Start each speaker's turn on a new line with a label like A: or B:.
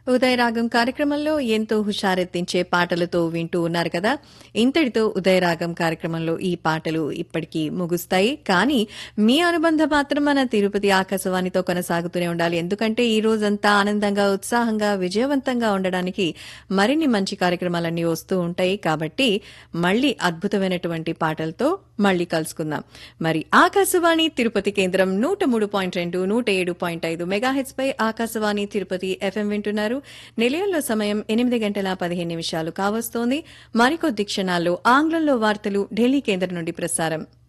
A: ఉదయరాగం కార్యక్రమంలో ఎంతో హుషారెత్తించే పాటలతో వింటూ ఉన్నారు కదా ఇంతటితో ఉదయరాగం కార్యక్రమంలో ఈ పాటలు ఇప్పటికీ ముగుస్తాయి కానీ మీ అనుబంధం మాత్రం మన తిరుపతి ఆకాశవాణితో కొనసాగుతూనే ఉండాలి ఎందుకంటే ఈ రోజంతా ఆనందంగా ఉత్సాహంగా విజయవంతంగా ఉండడానికి మరిన్ని మంచి కార్యక్రమాలన్నీ వస్తూ ఉంటాయి కాబట్టి మళ్ళీ అద్భుతమైనటువంటి పాటలతో మళ్ళీ కలుసుకుందాం మరి ఆకాశవాణి తిరుపతి కేంద్రం నూట మూడు పాయింట్ రెండు నూట ఏడు పాయింట్ ఐదు మెగాహెచ్ పై ఆకాశవాణి తిరుపతి ఎఫ్ఎం వింటున్నారు నిలయంలో సమయం ఎనిమిది గంటల పదిహేను నిమిషాలు కావస్తోంది మరికొద్ది క్షణాల్లో ఆంగ్లంలో వార్తలు ఢిల్లీ కేంద్రం నుండి ప్రసారం